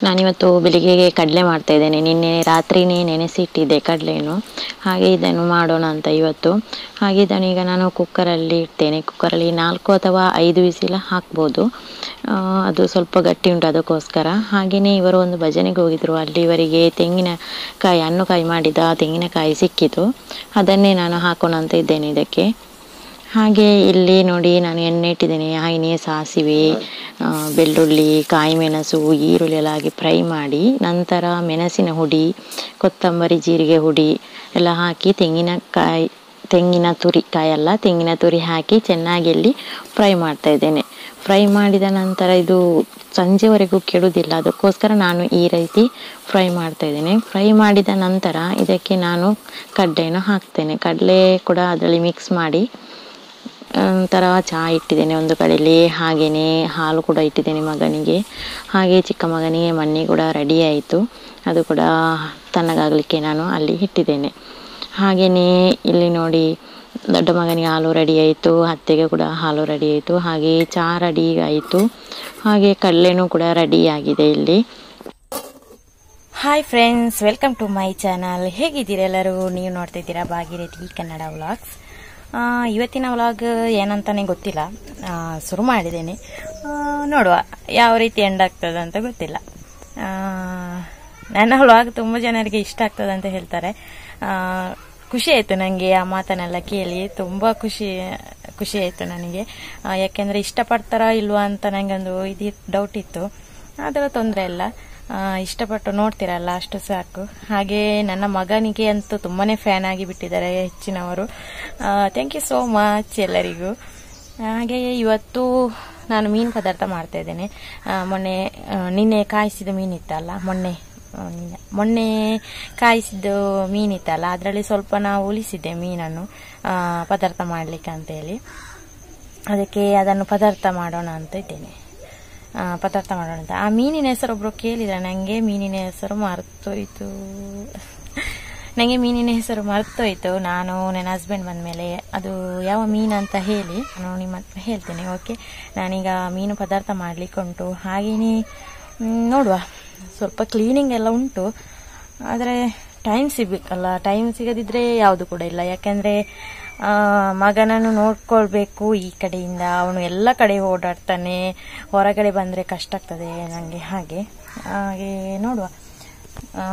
ನಾನಿವತ್ತು ಬೆಳಿಗ್ಗೆಗೆ ಕಡಲೆ ಮಾಡ್ತಾ ಇದ್ದೇನೆ ನಿನ್ನೆ ರಾತ್ರಿನೇ ನೆನೆಸಿಟ್ಟಿದ್ದೆ ಕಡಲೆನು ಹಾಗೆ ಇದನ್ನು ಮಾಡೋಣ ಅಂತ ಇವತ್ತು ಹಾಗೆ ಇದನ್ನು ಈಗ ನಾನು ಕುಕ್ಕರಲ್ಲಿ ಇಡ್ತೇನೆ ಕುಕ್ಕರಲ್ಲಿ ನಾಲ್ಕು ಅಥವಾ ಐದು ವಿಸಿಲ ಹಾಕ್ಬೋದು ಆ, ಅದು ಸ್ವಲ್ಪ ಗಟ್ಟಿ ಉಂಟು ಅದಕ್ಕೋಸ್ಕರ ಹಾಗೆಯೇ ಇವರು ಒಂದು ಭಜನೆಗೆ ಹೋಗಿದ್ರು ಅಲ್ಲಿ ಇವರಿಗೆ ತೆಂಗಿನಕಾಯಿ ಹಣ್ಣುಕಾಯಿ ಮಾಡಿದ ತೆಂಗಿನಕಾಯಿ ಸಿಕ್ಕಿತು ಅದನ್ನೇ ನಾನು ಹಾಕೋಣ ಅಂತ ಇದ್ದೇನೆ ಇದಕ್ಕೆ ಹಾಗೆ ಇಲ್ಲಿ ನೋಡಿ ನಾನು ಎಣ್ಣೆ ಇಟ್ಟಿದ್ದೇನೆ ಹಾಗೆಯೇ ಸಾಸಿವೆ ಆ, ಬೆಳ್ಳುಳ್ಳಿ ಕಾಯಿ ಮೆಣಸು ಈರುಳ್ಳಿ ಎಲ್ಲ ಹಾಕಿ ಫ್ರೈ ಮಾಡಿ ನಂತರ ಮೆಣಸಿನ ಹುಡಿ ಕೊತ್ತಂಬರಿ ಜೀರಿಗೆ ಹುಡಿ ಎಲ್ಲ ಹಾಕಿ ತೆಂಗಿನಕಾಯಿ ತೆಂಗಿನ ತುರಿ ಕಾಯಲ್ಲ ತೆಂಗಿನ ತುರಿ ಹಾಕಿ ಚೆನ್ನಾಗಿ ಇಲ್ಲಿ ಫ್ರೈ ಮಾಡ್ತಾ ಇದ್ದೇನೆ ಫ್ರೈ ಮಾಡಿದ ನಂತರ ಇದು ಸಂಜೆವರೆಗೂ ಕೆಡುವುದಿಲ್ಲ ಅದಕ್ಕೋಸ್ಕರ ನಾನು ಈ ರೀತಿ ಫ್ರೈ ಮಾಡ್ತಾ ಇದ್ದೇನೆ ಫ್ರೈ ಮಾಡಿದ ನಂತರ ಇದಕ್ಕೆ ನಾನು ಕಡ್ಲೆಯನ್ನು ಹಾಕ್ತೇನೆ ಕಡಲೆ ಕೂಡ ಅದರಲ್ಲಿ ಮಿಕ್ಸ್ ಮಾಡಿ ಒಂಥರ ಚಹಾ ಇಟ್ಟಿದ್ದೇನೆ ಒಂದು ಕಡೆಯಲ್ಲಿ ಹಾಗೆಯೇ ಹಾಲು ಕೂಡ ಇಟ್ಟಿದ್ದೇನೆ ಮಗನಿಗೆ ಹಾಗೆ ಚಿಕ್ಕ ಮಗನಿಗೆ ಮಣ್ಣಿ ಕೂಡ ರೆಡಿ ಆಯಿತು ಅದು ಕೂಡ ತಣ್ಣಗಾಗಲಿಕ್ಕೆ ನಾನು ಅಲ್ಲಿ ಇಟ್ಟಿದ್ದೇನೆ ಹಾಗೆಯೇ ಇಲ್ಲಿ ನೋಡಿ ದೊಡ್ಡ ಮಗನಿಗೆ ಹಾಲು ರೆಡಿ ಆಯಿತು ಅತ್ತೆಗೆ ಕೂಡ ಹಾಲು ರೆಡಿ ಆಯಿತು ಹಾಗೆ ಚಹಾ ರೆಡಿ ಆಯಿತು ಹಾಗೆ ಕಡಲೆನೂ ಕೂಡ ರೆಡಿ ಆಗಿದೆ ಇಲ್ಲಿ hi friends welcome to my channel ಹೇಗಿದ್ದೀರಾ ಎಲ್ಲರೂ ನೀವು ನೋಡ್ತಾ ಇದ್ದೀರಾ ಭಾಗೀರಥಿ ಕನ್ನಡ ವ್ಲಾಗ್ಸ್ ಇವತ್ತಿನ ವ್ಲಾಗ್ ಏನಂತಾನೆ ಗೊತ್ತಿಲ್ಲ ಆ, ಶುರು ಮಾಡಿದ್ದೇನೆ ಆ, ನೋಡುವ ಯಾವ ರೀತಿ ಎಂಡ್ ಆಗ್ತದೆ ಅಂತ ಗೊತ್ತಿಲ್ಲ ಆ, ನನ್ನ ವ್ಲಾಗ್ ತುಂಬ ಜನರಿಗೆ ಇಷ್ಟ ಆಗ್ತದೆ ಅಂತ ಹೇಳ್ತಾರೆ ಆ, ಖುಷಿ ಆಯಿತು ನನಗೆ ಆ ಮಾತನ್ನೆಲ್ಲ ಕೇಳಿ ತುಂಬ ಖುಷಿ ಖುಷಿ ಆಯಿತು ನನಗೆ ಆ, ಯಾಕೆಂದರೆ ಇಷ್ಟಪಡ್ತಾರಾ ಇಲ್ವಾ ಅಂತ ನನಗೊಂದು ಇದು ಡೌಟ್ ಇತ್ತು ಅದರ ತೊಂದರೆ ಇಲ್ಲ ಆ, ಇಷ್ಟಪಟ್ಟು ನೋಡ್ತೀರಲ್ಲ ಅಷ್ಟು ಸಾಕು ಹಾಗೆ ನನ್ನ ಮಗನಿಗೆ ಅಂತೂ ತುಂಬಾನೇ ಫ್ಯಾನ್ ಆಗಿ ಬಿಟ್ಟಿದ್ದಾರೆ ಹೆಚ್ಚಿನವರು ಥ್ಯಾಂಕ್ ಯು ಸೋ ಮಚ್ ಎಲ್ಲರಿಗೂ ಹಾಗೆ ಇವತ್ತು ನಾನು ಮೀನು ಪದಾರ್ಥ ಮಾಡ್ತಾ ಇದ್ದೇನೆ ಆ, ಮೊನ್ನೆ ಆ, ನಿನ್ನೆ ಕಾಯಿಸಿದ ಮೀನಿತ್ತಲ್ಲ ಮೊನ್ನೆ ಆ, ನಿನ್ನೆ ಮೊನ್ನೆ ಕಾಯಿಸಿದ್ದು ಮೀನಿತ್ತಲ್ಲ ಅದರಲ್ಲಿ ಸ್ವಲ್ಪ ನಾವು ಉಳಿಸಿದ್ದೆ ಮೀನನ್ನು ಆ, ಪದಾರ್ಥ ಮಾಡಲಿಕ್ಕೆ ಅಂತೇಳಿ ಅದಕ್ಕೆ ಅದನ್ನು ಪದಾರ್ಥ ಮಾಡೋಣ ಅಂತ ಇದ್ದೇನೆ ಆ, ಪದಾರ್ಥ ಮಾಡೋಣ ಅಂತ ಆ ಮೀನಿನ ಹೆಸರು ಒಬ್ರು ಕೇಳಿದ್ರೆ ನನಗೆ ಮೀನಿನ ಹೆಸರು ಮರ್ತೋಯ್ತು ನನಗೆ ಮೀನಿನ ಹೆಸರು ಮರ್ತೋಯ್ತು ನಾನು ನನ್ನ ಹಸ್ಬೆಂಡ್ ಬಂದಮೇಲೆ ಅದು ಯಾವ ಮೀನು ಅಂತ ಹೇಳಿ ನಾನು ನಿಮ್ಮ ಹತ್ರ ಹೇಳ್ತೇನೆ ಓಕೆ ನಾನೀಗ ಮೀನು ಪದಾರ್ಥ ಮಾಡಲಿಕ್ಕೆ ಉಂಟು ಹಾಗೆಯೇ ಮ್, ನೋಡುವ ಸ್ವಲ್ಪ ಕ್ಲೀನಿಂಗ್ ಎಲ್ಲ ಉಂಟು ಆದರೆ ಟೈಮ್ ಸಿಗಬೇಕಲ್ಲ ಟೈಮ್ ಸಿಗದಿದ್ರೆ ಯಾವುದು ಕೂಡ ಇಲ್ಲ ಯಾಕೆಂದರೆ ಮಗನನ್ನು ನೋಡ್ಕೊಳ್ಬೇಕು ಈ ಕಡೆಯಿಂದ ಅವನು ಎಲ್ಲ ಕಡೆ ಓಡಾಡ್ತಾನೆ ಹೊರಗಡೆ ಬಂದರೆ ಕಷ್ಟ ಆಗ್ತದೆ ನನಗೆ ಹಾಗೆ ಹಾಗೆ ನೋಡುವ ಆ,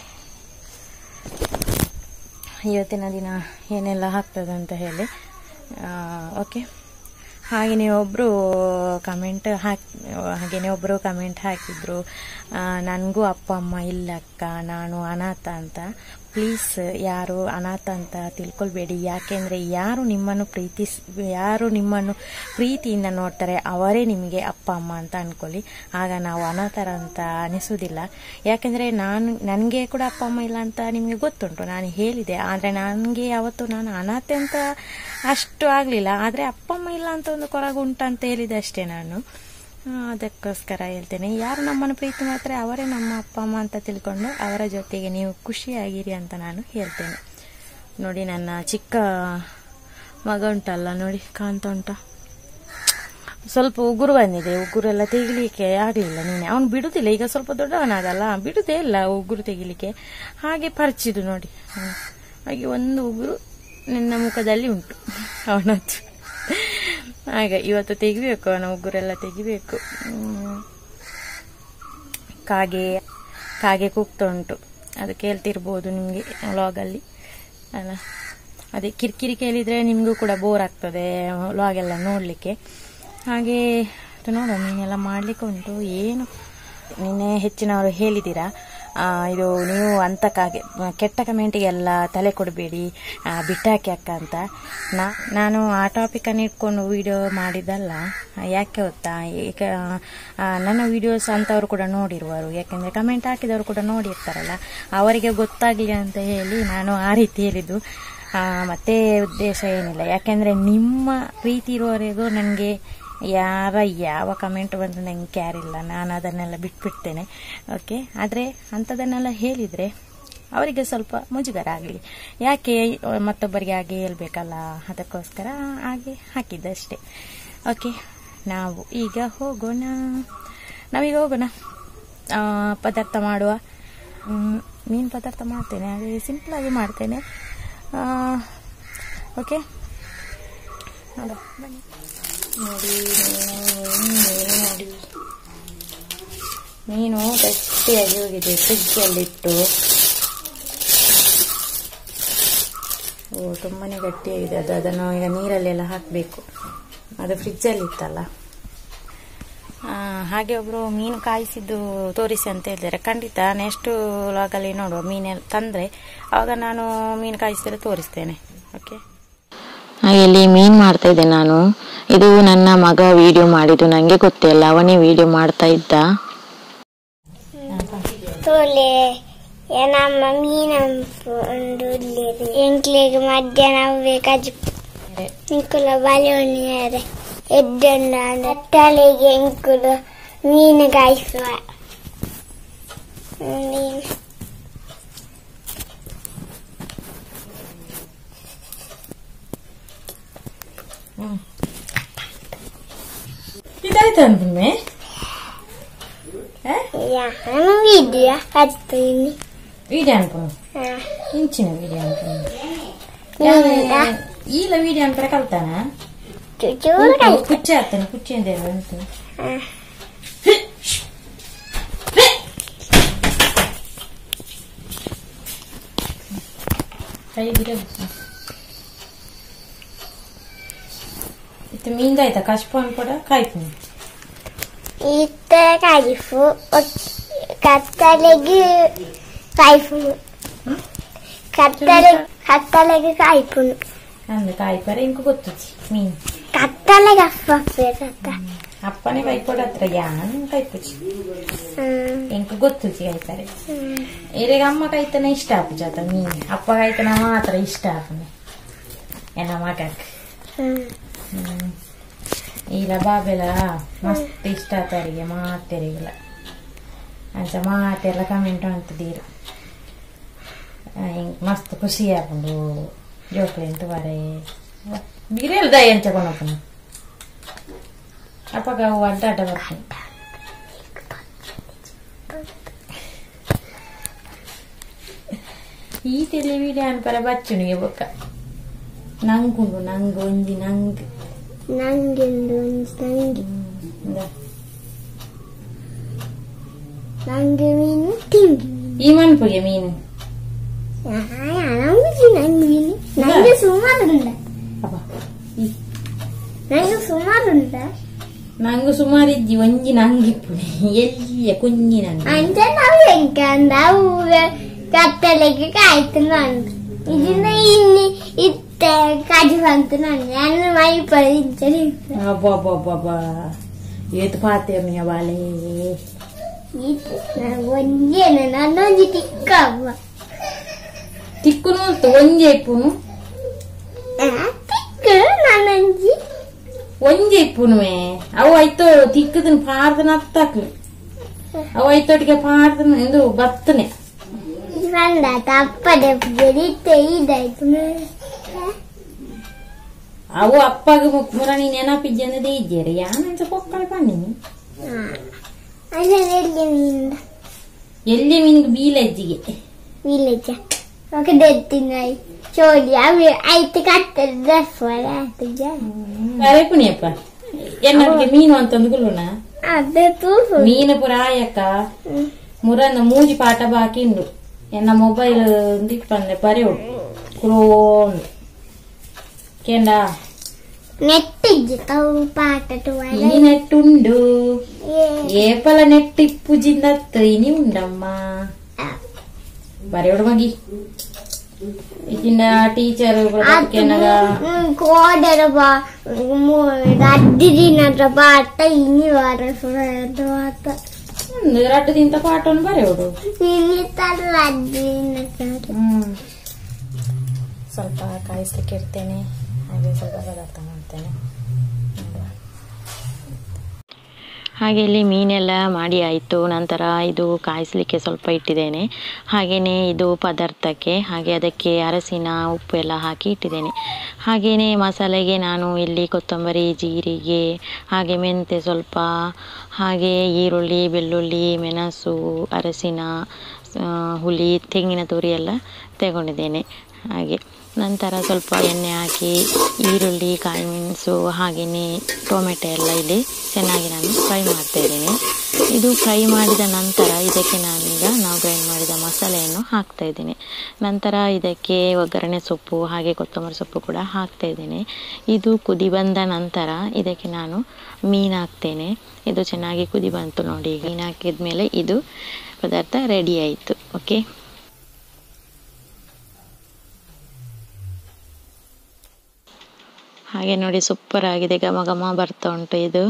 ಇವತ್ತಿನ ದಿನ ಏನೆಲ್ಲ ಆಗ್ತದೆ ಅಂತ ಹೇಳಿ ಓಕೆ ಹಾಗೆಯೇ ಒಬ್ಬರು ಕಮೆಂಟ್ ಹಾಕಿ ಹಾಗೆಯೇ ಒಬ್ಬರು ಕಮೆಂಟ್ ಹಾಕಿದ್ರು ನನಗೂ ಅಪ್ಪ ಅಮ್ಮ ಇಲ್ಲ ಅಕ್ಕ ನಾನು ಅನಾಥ ಅಂತ ಪ್ಲೀಸ್ ಯಾರು ಅನಾಥ ಅಂತ ತಿಳ್ಕೊಳ್ಬೇಡಿ ಯಾಕೆಂದರೆ ಯಾರು ನಿಮ್ಮನ್ನು ಪ್ರೀತಿಸ್ ಯಾರು ನಿಮ್ಮನ್ನು ಪ್ರೀತಿಯಿಂದ ನೋಡ್ತಾರೆ ಅವರೇ ನಿಮಗೆ ಅಪ್ಪ ಅಮ್ಮ ಅಂತ ಅನ್ಕೊಳ್ಳಿ ಆಗ ನಾವು ಅನಾಥರ ಅಂತ ಅನಿಸೋದಿಲ್ಲ ಯಾಕೆಂದರೆ ನಾನು ನನಗೆ ಕೂಡ ಅಪ್ಪ ಅಮ್ಮ ಇಲ್ಲ ಅಂತ ನಿಮಗೆ ಗೊತ್ತುಂಟು ನಾನು ಹೇಳಿದೆ ಆದರೆ ನನಗೆ ಯಾವತ್ತು ನಾನು ಅನಾಥೆ ಅಂತ ಅಷ್ಟು ಆಗಲಿಲ್ಲ ಆದರೆ ಅಪ್ಪ ಅಮ್ಮ ಇಲ್ಲ ಅಂತ ಒಂದು ಕೊರಗುಂಟ ಅಂತ ಹೇಳಿದೆ ಅಷ್ಟೇ ನಾನು ಆ, ಅದಕ್ಕೋಸ್ಕರ ಹೇಳ್ತೇನೆ ಯಾರು ನಮ್ಮನ್ನು ಪ್ರೀತಿ ಮಾಡ್ತಾರೆ ಅವರೇ ನಮ್ಮ ಅಪ್ಪ ಅಮ್ಮ ಅಂತ ತಿಳ್ಕೊಂಡು ಅವರ ಜೊತೆಗೆ ನೀವು ಖುಷಿಯಾಗಿರಿ ಅಂತ ನಾನು ಹೇಳ್ತೇನೆ ನೋಡಿ ನನ್ನ ಚಿಕ್ಕ ಮಗ ಉಂಟಲ್ಲ ನೋಡಿ ಕಾಣ್ತಾ ಉಂಟ ಸ್ವಲ್ಪ ಉಗುರು ಬಂದಿದೆ ಉಗುರೆಲ್ಲ ತೆಗಿಲಿಕ್ಕೆ ಆಗಲಿಲ್ಲ ನೀನೆ ಅವನು ಬಿಡುದಿಲ್ಲ ಈಗ ಸ್ವಲ್ಪ ದೊಡ್ಡವನಾದಲ್ಲ ಬಿಡುದೇ ಇಲ್ಲ ಉಗುರು ತೆಗಿಲಿಕ್ಕೆ ಹಾಗೆ ಪರಿಚಿದು ನೋಡಿ ಹ್ಮ್. ಹಾಗೆ ಒಂದು ಉಗುರು ನನ್ನ ಮುಖದಲ್ಲಿ ಉಂಟು ಅವನದ್ದು ಹಾಗೆ ಇವತ್ತು ತೆಗಿಬೇಕು ಅವನ ಉಗುರೆಲ್ಲ ತೆಗಿಬೇಕು ಹ್ಮ್. ಕಾಗೆ ಕಾಗೆ ಕೂಗ್ತಾ ಉಂಟು ಅದು ಕೇಳ್ತಿರ್ಬೋದು ನಿಮಗೆ ವ್ಲಾಗಲ್ಲಿ ಅಲ್ಲ ಅದೇ ಕಿರಿಕಿರಿ ಕೇಳಿದರೆ ನಿಮಗೂ ಕೂಡ ಬೋರ್ ಆಗ್ತದೆ ವ್ಲಾಗೆಲ್ಲ ನೋಡಲಿಕ್ಕೆ ಹಾಗೆ ಅದು ನೋಡೋಣ ನೀನೆಲ್ಲ ಮಾಡಲಿಕ್ಕೆ ಉಂಟು ಏನು ನಿನ್ನೆ ಹೆಚ್ಚಿನವರು ಹೇಳಿದ್ದೀರಾ ಆ, ಇದು ನೀವು ಅಂತ ಕಾಗೆ ಕೆಟ್ಟ ಕಮೆಂಟಿಗೆಲ್ಲ ತಲೆ ಕೊಡಬೇಡಿ ಬಿಟ್ಟಾಕಿ ಅಕ್ಕ ಅಂತ ನಾ ನಾನು ಆ ಟಾಪಿಕನ್ನು ಇಟ್ಕೊಂಡು ವಿಡಿಯೋ ಮಾಡಿದ್ದಲ್ಲ ಯಾಕೆ ಗೊತ್ತಾ ಈಗ ಆ, ನನ್ನ ವಿಡಿಯೋಸ್ ಅಂತವರು ಕೂಡ ನೋಡಿರುವರು ಯಾಕೆಂದರೆ ಕಮೆಂಟ್ ಹಾಕಿದವರು ಕೂಡ ನೋಡಿರ್ತಾರಲ್ಲ ಅವರಿಗೆ ಗೊತ್ತಾಗಲಿ ಅಂತ ಹೇಳಿ ನಾನು ಆ ರೀತಿ ಹೇಳಿದ್ದು ಆ, ಮತ್ತೆ ಉದ್ದೇಶ ಏನಿಲ್ಲ ಯಾಕೆಂದರೆ ನಿಮ್ಮ ಪ್ರೀತಿ ಇರುವವರೆಗೂ ನನಗೆ ಯಾರ ಯಾವ ಕಮೆಂಟ್ ಬಂದರೂ ನಂಗೆ ಕ್ಯಾರ್ ಇಲ್ಲ ನಾನು ಅದನ್ನೆಲ್ಲ ಬಿಟ್ಬಿಡ್ತೇನೆ ಓಕೆ ಆದರೆ ಅಂಥದ್ದನ್ನೆಲ್ಲ ಹೇಳಿದರೆ ಅವರಿಗೆ ಸ್ವಲ್ಪ ಮುಜುಗರ ಆಗಲಿ ಯಾಕೆ ಮತ್ತೊಬ್ಬರಿಗೆ ಹಾಗೆ ಹೇಳ್ಬೇಕಲ್ಲ ಅದಕ್ಕೋಸ್ಕರ ಹಾಗೆ ಹಾಕಿದ್ದಷ್ಟೇ ಓಕೆ ನಾವು ಈಗ ಹೋಗೋಣ ನಾವೀಗ ಹೋಗೋಣ ಆ, ಪದಾರ್ಥ ಮಾಡುವ ಮ್, ಮೀನು ಪದಾರ್ಥ ಮಾಡ್ತೇನೆ ಹಾಗೆ ಸಿಂಪಲಾಗಿ ಮಾಡ್ತೇನೆ ಓಕೆ ನೋಡುವ ಬನ್ನಿ ನೋಡಿ ಮೀನು ಮೀನು ನೋಡಿ ಮೀನು ಗಟ್ಟಿಯಾಗಿ ಹೋಗಿದೆ ಫ್ರಿಜ್ಜಲ್ಲಿಟ್ಟು ಓ ತುಂಬಾನೇ ಗಟ್ಟಿಯಾಗಿದೆ ಅದು ಅದನ್ನು ಈಗ ನೀರಲ್ಲೆಲ್ಲ ಹಾಕಬೇಕು ಅದು ಫ್ರಿಜ್ಜಲ್ಲಿ ಇತ್ತಲ್ಲ ಆ, ಹಾಗೆ ಒಬ್ರು ಮೀನು ಕಾಯಿಸಿದ್ದು ತೋರಿಸಿ ಅಂತ ಹೇಳಿದ್ದಾರೆ ಖಂಡಿತ ನೆಕ್ಸ್ಟ್ ಲಾಗಲ್ಲಿ ನೋಡುವ ಮೀನೆಲ್ಲ ತಂದ್ರೆ ಆವಾಗ ನಾನು ಮೀನು ಕಾಯಿಸಿದ್ರೆ ತೋರಿಸ್ತೇನೆ ಓಕೆ ಹಾಗೆ ಇಲ್ಲಿ ಮೀನ್ ಮಾಡ್ತಾ ಇದ್ದೆ ನಾನು ಇದು ನನ್ನ ಮಗ ವಿಡಿಯೋ ಮಾಡಿದ್ದು ನಂಗೆ ಗೊತ್ತಿಲ್ಲ ಅವನೇ ವಿಡಿಯೋ ಮಾಡ್ತಾ ಇದ್ದ ತೋಲೆ ನಮ್ಮ ಮೀನಂಪುಂಡು ಎಂಕ್ಲಿಗೆ ಮಧ್ಯಾಹ್ನ ಬೇಕಾಜು ಇಂಕುಲ ಬಲೋಣಿಯಾರೆ ಎಡ್ಡಣ್ಣ ತಲೆಗೆ ಇಂಕುಲು ಮೀನು ಕಾಯಿಸುವ ಮೀನು ಇದಾಯ್ತು ಅಂದ್ಮೆ ಯಾನು ವಿಡಿಯೋ ಹತ್ತೀನಿ ವಿಡಿಯೋ ಅನ್ಕೊಂಡು ಇಂಚಿನ ವಿಡಿಯೋ ಅನ್ಕೊಂಡು ಈಲ ವಿಡಿಯೋ ಅಂತ ಕಲ್ತಾನ ಚೂರು ಕೈ ಕುಚ್ಚೆ ಆಗ್ತಾನೆ ಕುಚ್ಚೆ ಅಂತ ಅಂತ ಕೈ ಬಿಡೋದು ಇತ್ತು ಮೀನ್ದಾಯ್ತಾ ಕಷ್ಟ ಅನ್ಕೊಡ ಕಾಯ್ತು ಇತ್ತ ಕಾಯಿಫು ಕತ್ತಲೆಗೆ ಕಾಯಿಫುನು ಕತ್ತಲೆ ಕತ್ತಲೆಗೆ ಕಾಯಿಫುನು ಅಂದ್ರೆ ಕಾಯಿ ಪರ ಇಂಕು ಗೊತ್ತುಜಿ ಮೀನು ಕತ್ತಲೆಗೆ ಅಪ್ಪ ಅಪ್ಪನೇ ಕೈ ಕೊಡತ್ರ ಯಾನ್ ಕೈಪುಜಿ ಇಂಕು ಗೊತ್ತುಜಿ ಕಾಯ್ತಾರೆ ಇರೆಗ ಅಮ್ಮ ಕೈತನ ಇಷ್ಟ ಆಪುಜಿ ಆತ ಮೀನು ಅಪ್ಪ ಕೈತನ ಮಾತ್ರ ಇಷ್ಟ ಆಪನೆ ಎನ್ನ ಮಗಕ್ ಇಲ್ಲ ಬಾಬೆಲ ಮಸ್ತ್ ಇಷ್ಟ ಆತರಿಗೆ ಮಾತೆರಿಗಿಲ್ಲ ಅಂಚ ಮಾತೆಲ್ಲ ಕಮೆಂಟ್ ಅಂತದೀರು ಹಿಂಗ್ ಮಸ್ತ್ ಖುಷಿ ಆಪುಂಡು ಜೋಕ್ಲಿ ಅಂತ ಬರೇ ಬಿರಿಯಲ್ ದಯ ಅಂಚ ಕೊನಪುನು ಅಪ್ಪಗ ಅವು ಅಡ್ಡ ಅಡ್ಡ ಬರ್ತೀನಿ ಈ ತೆಲಿ ವಿಡಿಯೋ ಅನ್ಪರ ಬಚ್ಚುನಿಗೆ ಬೊಕ್ಕ ನಂಗುಂಡು ನಂಗು ಒಂಜಿ ನಂಗ್ ನಂಗೆಂದು ನಂಗೆ ಇಂದ. ನಂಗೆ ಮೀನು ತಿಂಡಿ ಈ ಮನ್ಪುಗೆ ಮೀನು ನಂಗೆ ನಂಗೆ ಮೀನು ನಂಗೆ ಸುಮಾರು ಉಂಡ ಅಪ್ಪ ಈ ನಂಗೆ ಸುಮಾರು ಉಂಡ ನಂಗು ಸುಮಾರು ಇಜ್ಜಿ ಒಂಜಿ ನಂಗಿಪ್ಪುನೆ ಎಲ್ಲಿಯ ಕುഞ്ഞി ನಂಗೆ ಅಂಚ ನಾವು ಹೆಂಗಂದ ಕತ್ತಲೆಗೆ ಕಾಯ್ತು ನಾನು ಇದನ್ನ ಇಲ್ಲಿ ಇತ್ತ ಕಾಜು ಬಂತು ನಾನು ನಾನು ಮೈ ಪರಿಂಚರಿ ಅಬ್ಬಬ್ಬಬ್ಬಬ್ಬ ಏತು ಪಾತೆರ್ನಿಯ ಬಾಲೆ ಒಂದೇನು ನನ್ನೊಂದು ತಿಕ್ಕ ಅವ್ವ ತಿಕ್ಕುನು ಅಂತ ಒಂಜಿ ಇಪ್ಪುನು ಆ, ತಿಕ್ಕ ನನ್ನಂಜಿ ಒಂಜಿ ಇಪ್ಪುನುವೆ ಅವು ಐತೋ ತಿಕ್ಕದನ್ ಪಾರ್ದನ ಹತ್ತಾಕ್ಲು ಅವು ಐತೋಟಿಗೆ ಪಾರ್ದನ ಎಂದು ಬತ್ತನೆ ಬಂದ ತಪ್ಪದೆ ಬೆರೀತೆ ಇದಾಯ್ತು ಅವು ಅಪ್ಪಗ ಮುರನಿ ನೆನಪಿಜ್ಜಿ ಅನ್ನದೇ ಇದ್ದೀರಿ ಯಾನಂಚ ಪೊಕ್ಕಳ ಪಣ್ಣಿನಿ ಅದರಲ್ಲಿ ನಿಂದ ಎಲ್ಲಿ ಮೀನಿಗೆ ಬೀಲಜ್ಜಿಗೆ ವಿಲೇಜ ఒక తెచ్చినాయి చూడి అవి అయితే కట్టలు డ్రెస్ ಅರೆ ಪುಣಿಯಪ್ಪ ಎನ್ನಡಿಗೆ ಮೀನು ಅಂತಂದು ಗುಲ್ಲುನ అదే చూసు ಮೀನು ಪುರ ಆಯಕ್ಕ ಮುರನ್ನ ಮೂಜಿ ಪಾಠ ಬಾಕಿಂಡು ಎನ್ನ ಮೊಬೈಲ್ ದಿಪ್ಪಂದೆ ಬರೆಯೋಡು ಕುರೋಂಡು ಕೇಂಡ నెట్ ఇచ్చుతావు పాటటు ಇನಿ ನೆಟ್ಟುಂಡು ಏಪಲ ನೆಟ್ಟು ಇಪ್ಪುಜಿಂದತ್ತು ಇನಿ ಉಂಡಮ್ಮ ಬರೆಯೋಡು ಮಗಿ ಇತ್ತಿನ ಟೀಚರ್ ಕೆನಗ కోడర బా అడ్డి తినట పాట ఇన్ని వార తర్వాత ಒಂದು ರಡ್ಡು ತಿಂತ ಪಾಠವನ್ನು ಬರೆಯೋಡು ఇన్ని తల అడ్డి తినట ಹ್ಮ್ ಸ್ವಲ್ಪ ಕಾಯಿಸ್ಲಿಕ್ಕೆ ಇಡ್ತೇನೆ ಹಾಗೆ ಸ್ವಲ್ಪ ಪದಾರ್ಥ ಮಾಡ್ತೇನೆ ಹಾಗೆ ಇಲ್ಲಿ ಮೀನೆಲ್ಲ ಮಾಡಿ ಆಯಿತು ನಂತರ ಇದು ಕಾಯಿಸಲಿಕ್ಕೆ ಸ್ವಲ್ಪ ಇಟ್ಟಿದ್ದೇನೆ ಹಾಗೆಯೇ ಇದು ಪದಾರ್ಥಕ್ಕೆ ಹಾಗೆ ಅದಕ್ಕೆ ಅರಸಿನ ಉಪ್ಪು ಎಲ್ಲ ಹಾಕಿ ಇಟ್ಟಿದ್ದೇನೆ ಹಾಗೆಯೇ ಮಸಾಲೆಗೆ ನಾನು ಇಲ್ಲಿ ಕೊತ್ತಂಬರಿ ಜೀರಿಗೆ ಹಾಗೆ ಮೆಂತೆ ಸ್ವಲ್ಪ ಹಾಗೆ ಈರುಳ್ಳಿ ಬೆಳ್ಳುಳ್ಳಿ ಮೆಣಸು ಅರಸಿನ ಆ, ಹುಳಿ ತೆಂಗಿನ ತುರಿ ಎಲ್ಲ ತಗೊಂಡಿದ್ದೇನೆ ಹಾಗೆ ನಂತರ ಸ್ವಲ್ಪ ಎಣ್ಣೆ ಹಾಕಿ ಈರುಳ್ಳಿ ಕಾಯಿ ಮೆಣಸು ಹಾಗೆಯೇ ಟೊಮೆಟೊ ಎಲ್ಲ ಇಲ್ಲಿ ಚೆನ್ನಾಗಿ ನಾನು ಫ್ರೈ ಮಾಡ್ತಾ ಇದ್ದೇನೆ ಇದು ಫ್ರೈ ಮಾಡಿದ ನಂತರ ಇದಕ್ಕೆ ನಾನೀಗ ನಾವು ಗ್ರೈಂಡ್ ಮಾಡಿದ ಮಸಾಲೆಯನ್ನು ಹಾಕ್ತಾ ಇದ್ದೇನೆ ನಂತರ ಇದಕ್ಕೆ ಒಗ್ಗರಣೆ ಸೊಪ್ಪು ಹಾಗೆ ಕೊತ್ತಂಬರಿ ಸೊಪ್ಪು ಕೂಡ ಹಾಕ್ತಾ ಇದ್ದೇನೆ ಇದು ಕುದಿ ಬಂದ ನಂತರ ಇದಕ್ಕೆ ನಾನು ಮೀನು ಹಾಕ್ತೇನೆ ಇದು ಚೆನ್ನಾಗಿ ಕುದಿ ಬಂತು ನೋಡಿ ಈಗ ಮೀನು ಹಾಕಿದ ಮೇಲೆ ಇದು ಪದಾರ್ಥ ರೆಡಿ ಆಯಿತು ಓಕೆ ಹಾಗೆ ನೋಡಿ ಸೂಪರ್ ಆಗಿದೆ ಘಮ ಘಮ ಬರ್ತಾ ಉಂಟು ಇದು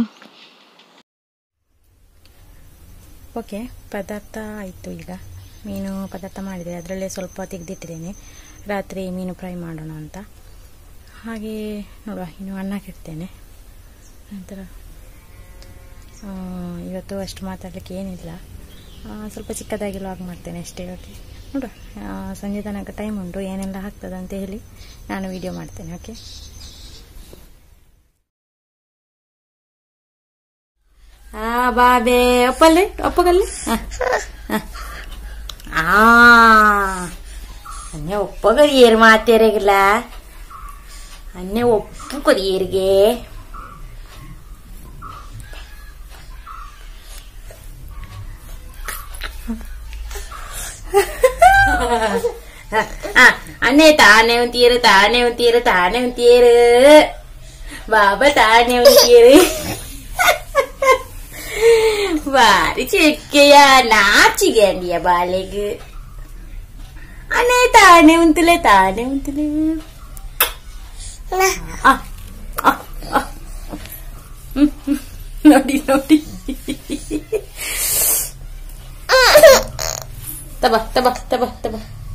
ಓಕೆ ಪದಾರ್ಥ ಆಯಿತು ಈಗ ಮೀನು ಪದಾರ್ಥ ಮಾಡಿದೆ ಅದರಲ್ಲೇ ಸ್ವಲ್ಪ ತೆಗೆದಿಟ್ಟಿದ್ದೇನೆ ರಾತ್ರಿ ಮೀನು ಫ್ರೈ ಮಾಡೋಣ ಅಂತ ಹಾಗೆ ನೋಡುವ ಇನ್ನು ಅನ್ನಕ್ಕೆ ಇಡ್ತೇನೆ ನಂತರ ಆ, ಇವತ್ತು ಅಷ್ಟು ಮಾತಾಡಲಿಕ್ಕೆ ಏನಿಲ್ಲ ಆ, ಸ್ವಲ್ಪ ಚಿಕ್ಕದಾಗಿ ಲಾಗ್ ಮಾಡ್ತೇನೆ ಅಷ್ಟೇ ಓಕೆ ನೋಡುವ ಆ, ಸಂಜೆ ತನಕ ಟೈಮ್ ಉಂಟು ಏನೆಲ್ಲ ಆಗ್ತದೆ ಅಂತ ಹೇಳಿ ನಾನು ವಿಡಿಯೋ ಮಾಡ್ತೇನೆ ಓಕೆ ಆ ಬಾಬೆ ಒಪ್ಪಲ್ಲಿ ಒಪ್ಪಗಲ್ಲಿ ಆ ಅನ್ನೆ ಒಪ್ಪಗರಿಯರು ಮಾತೇರಗಿಲ್ಲ ಅನ್ನೆ ಒಪ್ಪು ಕೊರಿಯರಿಗೆ ಅನ್ನೆ ತಾನೇ ಒಂತೀರು ತಾನೇ ಒಂತೀರು ತಾನೇ ಒಂತೀರು ಬಾಬಾ ತಾನೇ ಒಂತೀರು ಬಾರಿ ಚೆಕ್ಕೆಯ ನಾಚಿಗೆ ಅಂಡಿಯ ಬಾಲೆಗ್ ಅನೇ ತಾನೇ ಉಂತಲೆ ತಾನೇ ಉಂತಲೆ ಆ, ಆ, ಆ. ಹ್ಮ್, ಹ್ಮ್. ನೋಡಿ ನೋಡಿ ತಬ ತಬ ತಬ ತಬ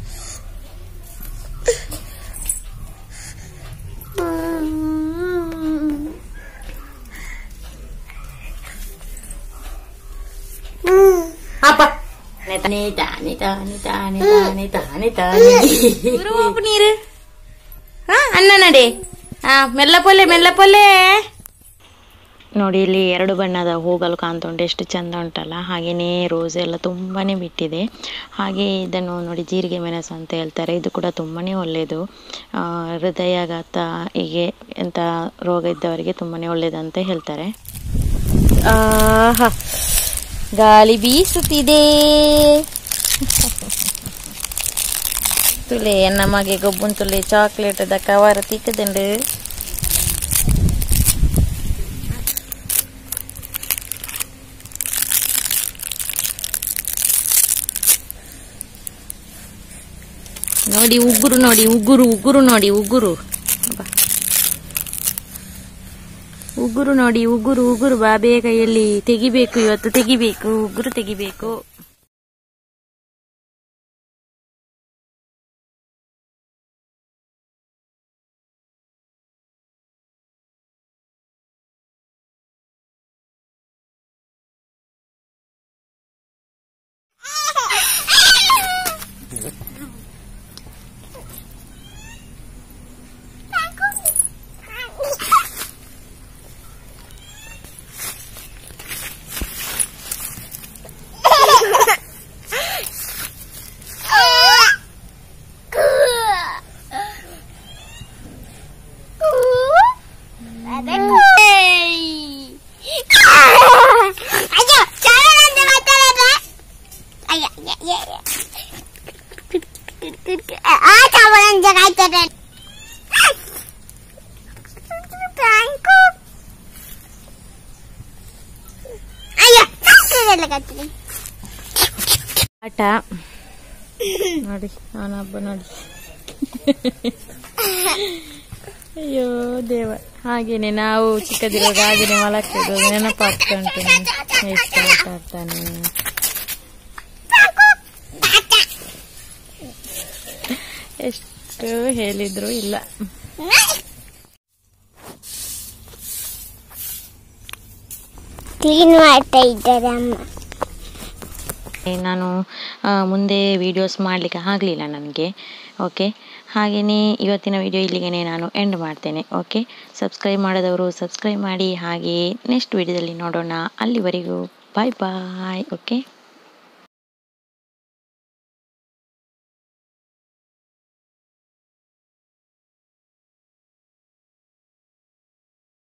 ಅಪ್ಪ ತಾನೆ ತಾನೆ ತಾನೆ ತಾನೆ ತಾನೆ ತಾನೆ ತಾನೆ ಉಪ್ಪು ನೀರು ಹಾ ಅನ್ನ ನಡೆ ಹಾ ಮೆಲ್ಲ ಪೊಲೆ ಮೆಲ್ಲ ಪೊಲೆ ನೋಡಿ ಇಲ್ಲಿ ಎರಡು ಬಣ್ಣದ ಹೂಗಳು ಕಾಣ್ತಾ ಉಂಟು ಎಷ್ಟು ಚಂದ ಉಂಟಲ್ಲ ಹಾಗೆಯೇ ರೋಸ್ ಎಲ್ಲ ತುಂಬಾನೇ ಬಿಟ್ಟಿದೆ ಹಾಗೆ ಇದನ್ನು ನೋಡಿ ಜೀರಿಗೆ ಮೆಣಸು ಅಂತ ಹೇಳ್ತಾರೆ ಇದು ಕೂಡ ತುಂಬಾನೇ ಒಳ್ಳೆಯದು ಆ, ಹೃದಯಾಘಾತ ಹೀಗೆ ಎಂಥ ರೋಗ ಇದ್ದವರಿಗೆ ತುಂಬಾನೇ ಒಳ್ಳೆಯದಂತ ಹೇಳ್ತಾರೆ ಆಹಾ ಗಾಳಿ ಬೀಸುತ್ತಿದೆ ತುಲೆ ನಮಗೆ ಗೊಬ್ಬನ್ ತುಲೆ ಚಾಕ್ಲೇಟ್ ದ ಕವರ್ ತಿಕ್ಕದಂಡು ನೋಡಿ ಉಗುರು ನೋಡಿ ಉಗುರು ಉಗುರು ನೋಡಿ ಉಗುರು ಅಬ್ಬಾ. ಉಗುರು ನೋಡಿ ಉಗುರು ಉಗುರು ಬಾ ಬೇಗ ಎಲ್ಲಿ ತೆಗಿಬೇಕು ಇವತ್ತು ತೆಗಿಬೇಕು ಉಗುರು ತೆಗಿಬೇಕು ಅಯ್ಯೋ ಚಾನಲ್ ಮಾತಾಡೋದ ಅಯ್ಯ ಆ ಚಾವಲ್ ಜಗಾಯ್ತದೆ ಥ್ಯಾಂಕು ಅಯ್ಯೋ ಎಲ್ಲ ಕತ್ತೀನಿ ಆಟ ನೋಡಿ ಅವನೊಬ್ಬ ನೋಡಿ ಅಯ್ಯೋ ದೇವ ಹಾಗೇನೆ ನಾವು ಚಿಕ್ಕದಿರುವಾಗ ಹಾಗೇನೆ ಮಲಗ್ತಿದ್ದು ನೆನಪಾಗ್ತಾ ಉಂಟು ನಂಗೆ. ಎಷ್ಟು ಆಟ ಆಡ್ತಾನೆ ಎಷ್ಟು ಹೇಳಿದ್ರು ಇಲ್ಲ ಕ್ಲೀನ್ ಮಾಡ್ತಾ ಇದ್ದಾರೆ ಅಮ್ಮ ನಾನು ಆ, ಮುಂದೆ ವೀಡಿಯೋಸ್ ಮಾಡಲಿಕ್ಕೆ ಆಗಲಿಲ್ಲ ನನಗೆ ಓಕೆ ಹಾಗೆಯೇ ಇವತ್ತಿನ ವಿಡಿಯೋ ಇಲ್ಲಿಗೆ ನಾನು ಎಂಡ್ ಮಾಡ್ತೇನೆ ಓಕೆ ಸಬ್ಸ್ಕ್ರೈಬ್ ಮಾಡದವರು ಸಬ್ಸ್ಕ್ರೈಬ್ ಮಾಡಿ ಹಾಗೆಯೇ ನೆಕ್ಸ್ಟ್ ವಿಡಿಯೋದಲ್ಲಿ ನೋಡೋಣ ಅಲ್ಲಿವರೆಗೂ ಬಾಯ್ ಬಾಯ್ ಓಕೆ